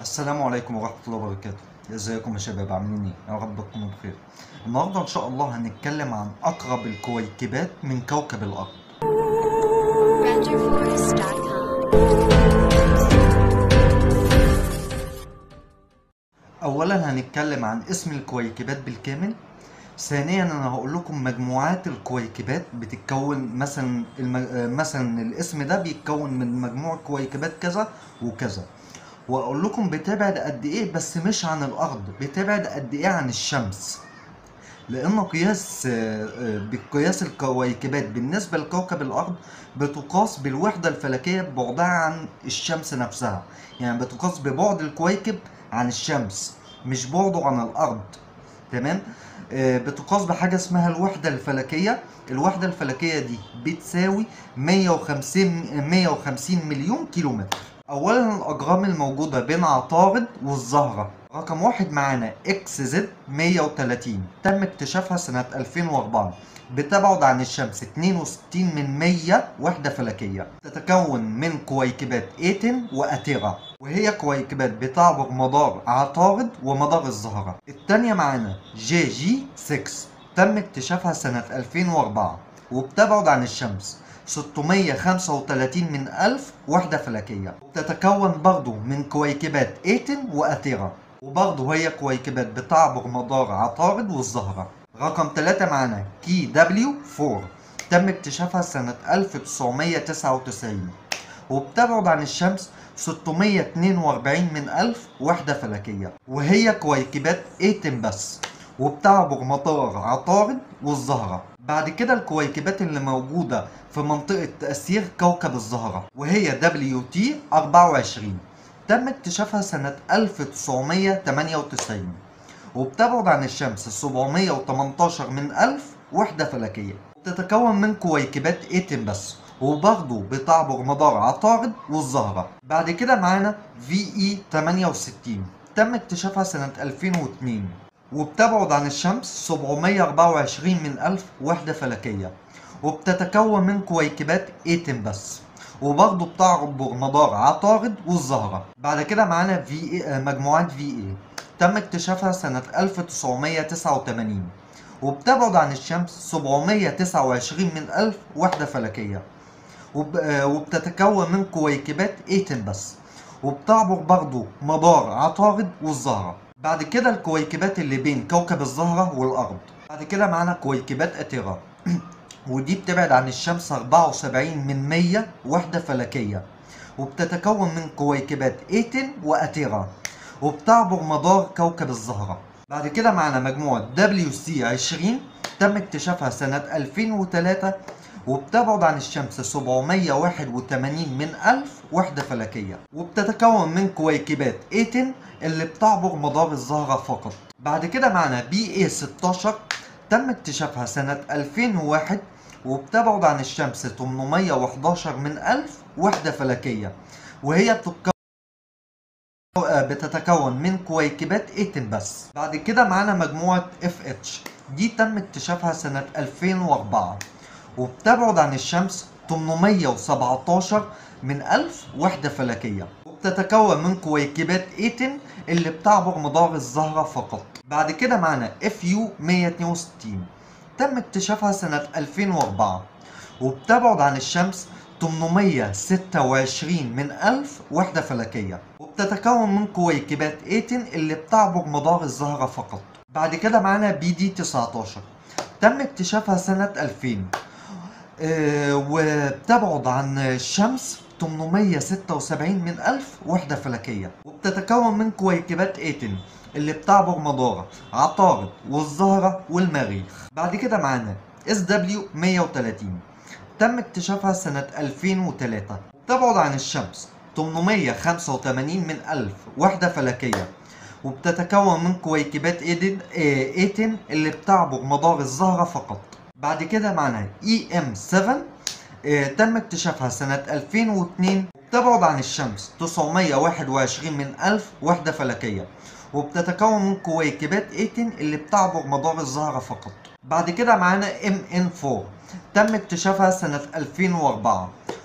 السلام عليكم ورحمة الله وبركاته ازيكم يا شباب عاملين ايه يا رب تكونوا بخير النهارده ان شاء الله هنتكلم عن اقرب الكويكبات من كوكب الارض RangerForest.com. اولا هنتكلم عن اسم الكويكبات بالكامل ثانيا انا هقول لكم مجموعات الكويكبات بتتكون مثلا المج... مثلا الاسم ده بيتكون من مجموع كويكبات كذا وكذا واقول لكم بتبعد قد ايه بس مش عن الارض بتبعد قد ايه عن الشمس لان قياس آه، آه، بقياس الكويكبات بالنسبه لكوكب الارض بتقاس بالوحده الفلكيه ببعدها عن الشمس نفسها يعني بتقاس ببعد الكويكب عن الشمس مش بعده عن الارض تمام آه، بتقاس بحاجه اسمها الوحده الفلكيه الوحده الفلكيه دي بتساوي 150 150 مليون كيلومتر اولا الاجرام الموجوده بين عطارد والزهره رقم واحد معانا اكس زد 130 تم اكتشافها سنة 2004 بتبعد عن الشمس 62 من 100 وحدة فلكية تتكون من كويكبات ايتن واتيرا وهي كويكبات بتعبر مدار عطارد ومدار الزهرة التانية معانا جي جي 6 تم اكتشافها سنة 2004 وبتبعد عن الشمس 635 من ألف وحدة فلكية تتكون برضو من كويكبات ايتن واتيرا وبرضه هي كويكبات بتعبر مدار عطارد والزهرة رقم 3 معانا كي دبليو 4 تم اكتشافها سنة 1999 وبتبعد عن الشمس 642 من ألف وحدة فلكية وهي كويكبات ايتن بس وبتعبر مدار عطارد والزهرة بعد كده الكويكبات اللي موجودة في منطقة تأثير كوكب الزهرة وهي WT 24 تم اكتشافها سنة 1998 وبتبعد عن الشمس 718 من ألف وحدة فلكية تتكون من كويكبات ايتن بس وبرضه بتعبر مدار عطارد والزهرة بعد كده معانا VE 68 تم اكتشافها سنة 2002 وبتبعد عن الشمس 724 من ألف وحدة فلكية وبتتكون من كويكبات ايتن بس وبرضه بتعبر مدار عطارد والزهرة بعد كده معانا في مجموعات في اي تم اكتشافها سنة 1989 وبتبعد عن الشمس 729 من ألف وحدة فلكية وب... آه، وبتتكون من كويكبات ايتن بس وبتعبر برضه مدار عطارد والزهرة بعد كده الكويكبات اللي بين كوكب الزهرة والأرض بعد كده معانا كويكبات أتيرا ودي بتبعد عن الشمس 74 من 100 وحدة فلكية وبتتكون من كويكبات ايتن وأتيرا وبتعبر مدار كوكب الزهرة بعد كده معنا مجموعة WC 20 تم اكتشافها سنة 2003 وبتبعد عن الشمس 781 من ألف وحدة فلكية وبتتكون من كويكبات ايتن اللي بتعبر مدار الزهرة فقط بعد كده معنا BA 16 تم اكتشافها سنة 2001 وبتبعد عن الشمس 811 من ألف وحدة فلكية وهي بتتكون بتتكون من كويكبات ايتن بس بعد كده معانا مجموعة FH دي تم اكتشافها سنة 2004 وبتبعد عن الشمس 817 من ألف وحدة فلكية وبتتكون من كويكبات ايتن اللي بتعبر مدار الزهرة فقط بعد كده معانا FU 162 تم اكتشافها سنة 2004 وبتبعد عن الشمس 826 من ألف وحدة فلكية وبتتكون من كويكبات ايتن اللي بتعبر مدار الزهرة فقط بعد كده معانا بي دي 19 تم اكتشافها سنة 2000 آه، وبتبعد عن الشمس 876 من ألف وحدة فلكية وبتتكون من كويكبات ايتن اللي بتعبر مدار عطارد والزهرة والمريخ بعد كده معانا SW 130 تم اكتشافها سنة 2003 تبعد عن الشمس 885 من ألف وحدة فلكية وبتتكون من كويكبات ايدن آه، ايتن اللي بتعبر مدار الزهرة فقط بعد كده معنا EM 7 آه، تم اكتشافها سنة 2002 تبعد عن الشمس 921 من ألف وحدة فلكية وبتتكون من كويكبات ايتن اللي بتعبر مدار الزهرة فقط بعد كده معانا MN4 تم اكتشافها سنة 2004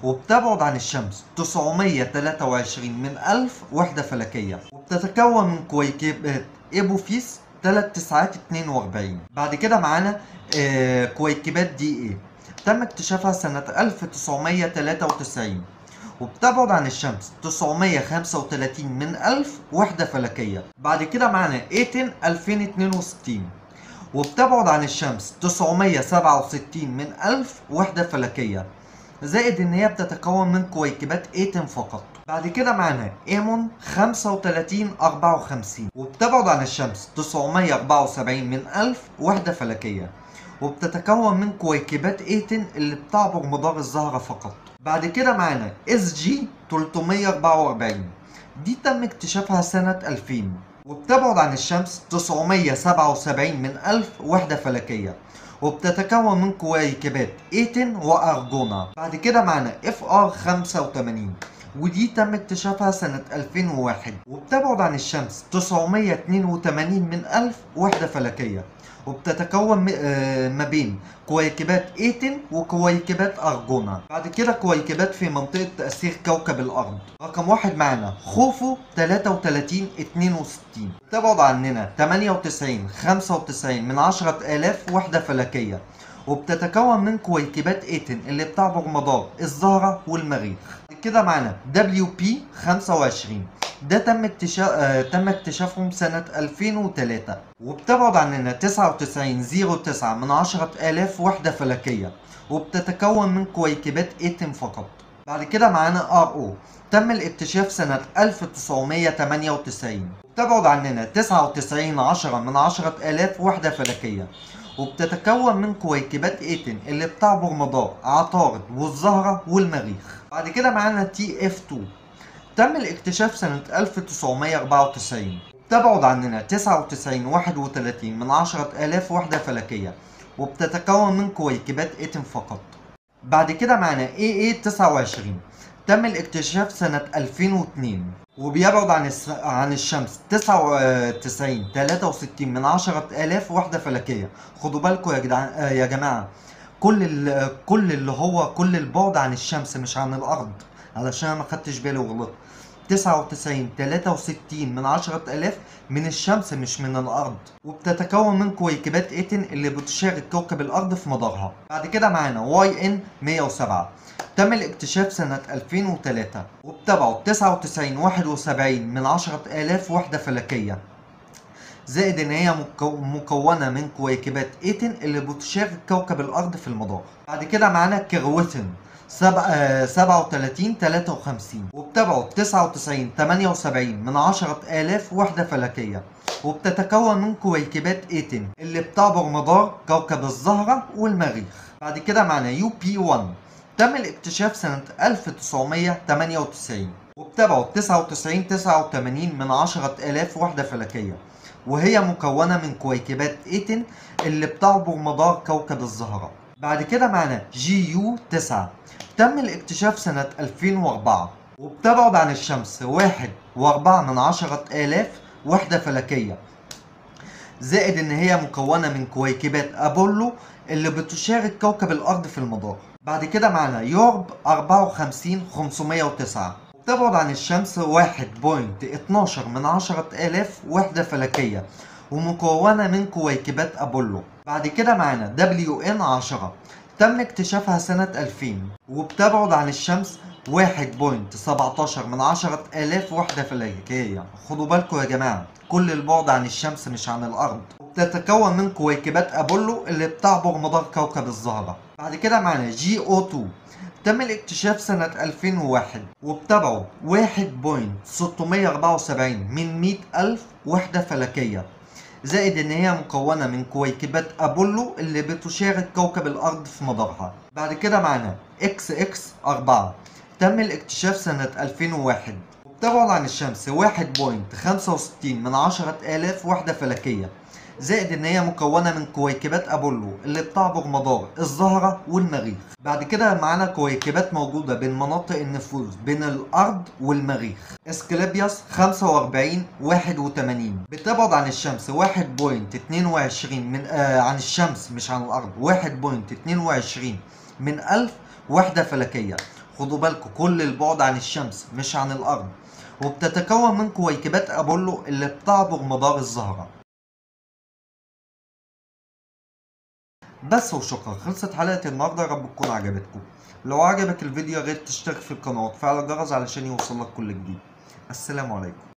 وبتبعد عن الشمس 923 من ألف وحدة فلكية وبتتكون من كويكبات إيبوفيس 3 تسعات 42 بعد كده معانا آه كويكبات دي ايه تم اكتشافها سنة 1993 وبتبعد عن الشمس 935 من ألف وحدة فلكية بعد كده معانا ايتن 2062 وبتبعد عن الشمس 967 من ألف وحدة فلكية زائد ان هي بتتكون من كويكبات ايتن فقط بعد كده معانا ايمون 35 54 وبتبعد عن الشمس 974 من ألف وحدة فلكية وبتتكون من كويكبات ايتن اللي بتعبر مدار الزهرة فقط بعد كده معانا اس جي 344 دي تم اكتشافها سنة 2000 وبتبعد عن الشمس 977 من ألف وحدة فلكية وبتتكون من كويكبات ايتن وارجونا بعد كده معانا اف ار 85 ودي تم اكتشافها سنة 2001 وبتبعد عن الشمس 982 من ألف وحدة فلكية وبتتكون ما بين كويكبات ايتن وكويكبات ارجونا بعد كده كويكبات في منطقة تأثير كوكب الأرض رقم واحد معانا خوفو 33 62 تبعد عننا 98 95 من عشرة آلاف وحدة فلكية وبتتكون من كويكبات ايتن اللي بتعبر مدار الزهرة والمريخ كده معانا دبليو بي 25 ده تم اكتشاف آه تم اكتشافهم سنة 2003 وبتبعد عننا 99.09 من عشرة آلاف وحدة فلكية وبتتكون من كويكبات ايتم فقط بعد كده معانا ار او تم الاكتشاف سنة 1998 وبتبعد عننا 99 عشرة من عشرة آلاف وحدة فلكية وبتتكون من كويكبات ايتن اللي بتعبر مدار عطارد والزهرة والمريخ بعد كده معانا تي اف 2 تم الاكتشاف سنة 1994 تبعد عننا 99 31 من عشرة آلاف وحدة فلكية وبتتكون من كويكبات ايتم فقط بعد كده معانا AA 29 تم الاكتشاف سنة 2002 وبيبعد عن الس... عن الشمس 99 63 من عشرة آلاف وحدة فلكية خدوا بالكم يا جدعان آه يا جماعة كل ال... كل اللي هو كل البعد عن الشمس مش عن الأرض علشان أنا ما خدتش بالي وغلطت 99 63 من عشرة آلاف من الشمس مش من الأرض وبتتكون من كويكبات ايتن اللي بتشارك كوكب الأرض في مدارها بعد كده معانا واي ان 107 تم الاكتشاف سنة 2003 وبتبعد 99 71 من عشرة آلاف وحدة فلكية زائد ان هي مكو- مكونة من كويكبات ايتن اللي بتشارك كوكب الأرض في المدار بعد كده معانا كروتن سبع- آه، 37 53 وبتبعد 99 78 من عشرة آلاف وحدة فلكية وبتتكون من كويكبات ايتن اللي بتعبر مدار كوكب الزهرة والمريخ بعد كده معنا يو بي 1 تم الاكتشاف سنة 1998 وبتبعد 99 89 من عشرة آلاف وحدة فلكية وهي مكونة من كويكبات ايتن اللي بتعبر مدار كوكب الزهرة بعد كده معنا جي يو 9 تم الاكتشاف سنة 2004 وبتبعد عن الشمس واحد وأربعة من عشرة آلاف وحدة فلكية زائد ان هي مكونة من كويكبات ابولو اللي بتشارك كوكب الارض في المدار بعد كده معانا يورب 54 509 تبعد عن الشمس 1.12 من عشرة آلاف وحدة فلكية ومكونة من كويكبات أبولو بعد كده معانا دبليو ان 10 تم اكتشافها سنة 2000 وبتبعد عن الشمس 1.17 من عشرة آلاف وحدة فلكية خدوا بالكم يا جماعة كل البعد عن الشمس مش عن الأرض وبتتكون من كويكبات أبولو اللي بتعبر مدار كوكب الزهرة بعد كده معانا جي او 2 تم الاكتشاف سنة 2001 وبتبعد 1.674 من 100 ألف وحدة فلكية زائد ان هي مكونة من كويكبات ابولو اللي بتشارك كوكب الارض في مدارها بعد كده معانا اكس اكس 4 تم الاكتشاف سنة 2001 وبتبعد عن الشمس 1.65 من عشرة آلاف وحدة فلكية زائد ان هي مكونة من كويكبات ابولو اللي بتعبر مدار الزهرة والمريخ بعد كده معانا كويكبات موجودة بين مناطق النفوذ بين الارض والمريخ اسكليبياس 45 81 بتبعد عن الشمس 1.22 من آه عن الشمس مش عن الارض 1.22 من 1000 وحدة فلكية خدوا بالكم كل البعد عن الشمس مش عن الأرض وبتتكون من كويكبات أبولو اللي بتعبر مدار الزهرة بس وشكرا خلصت حلقة النهاردة يا رب تكون عجبتكم لو عجبك الفيديو يا ريت تشترك في القناة وتفعل الجرس علشان يوصلك كل جديد السلام عليكم